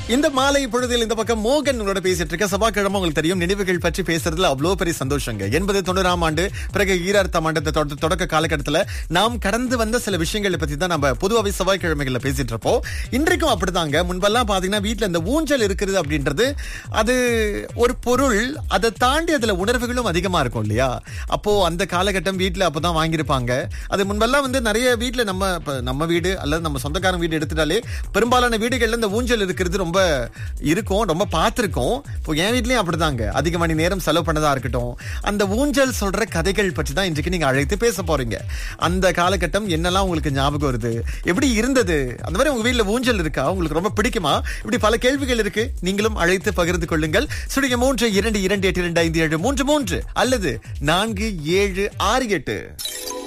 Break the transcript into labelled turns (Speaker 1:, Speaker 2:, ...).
Speaker 1: இந்த மாலை பொழுதில் இந்த பக்கம் மோகன் உங்களோட பேசிட்டு இருக்க செவ்வாய்க்கிழமை உங்களுக்கு தெரியும் நினைவுகள் பற்றி பேசுறதுல அவ்வளவு பெரிய சந்தோஷங்க எண்பது தொண்ணூறாம் ஆண்டு பிறகு ஈராயிரத்தாம் ஆண்டு இந்த தொட- தொடக்க காலகட்டத்துல நாம் கடந்து வந்த சில விஷயங்களை பத்தி தான் நம்ம பொதுவாகவே செவ்வாய்க்கிழமைகள்ல பேசிட்டு இருப்போம் இன்றைக்கும் அப்படிதாங்க முன்பெல்லாம் பாத்தீங்கன்னா வீட்ல இந்த ஊஞ்சல் இருக்கிறது அப்படின்றது அது ஒரு பொருள் அதை தாண்டி அதுல உணர்வுகளும் அதிகமா இருக்கும் இல்லையா அப்போ அந்த காலகட்டம் வீட்ல அப்பதான் வாங்கியிருப்பாங்க அது முன்பெல்லாம் வந்து நிறைய வீட்ல நம்ம இப்ப நம்ம வீடு அல்லது நம்ம சொந்தக்காரன் வீடு எடுத்துட்டாலே பெரும்பாலான வீடுகள்ல இந்த ஊஞ்சல் இருக்கிறது ரொம்ப இருக்கும் ரொம்ப பார்த்திருக்கோம் இப்போ என் வீட்லயும் அப்படிதாங்க அதிக மணி நேரம் செலவு பண்ணதா இருக்கட்டும் அந்த ஊஞ்சல் சொல்ற கதைகள் பற்றி தான் இன்றைக்கு நீங்க அழைத்து பேச போறீங்க அந்த காலகட்டம் என்னெல்லாம் உங்களுக்கு ஞாபகம் வருது எப்படி இருந்தது அந்த மாதிரி உங்க வீட்ல ஊஞ்சல் இருக்கா உங்களுக்கு ரொம்ப பிடிக்குமா இப்படி பல கேள்விகள் இருக்கு நீங்களும் அழைத்து பகிர்ந்து கொள்ளுங்கள் சுடிய மூன்று இரண்டு இரண்டு எட்டு இரண்டு ஐந்து ஏழு மூன்று மூன்று அல்லது நான்கு ஏழு ஆறு எட்டு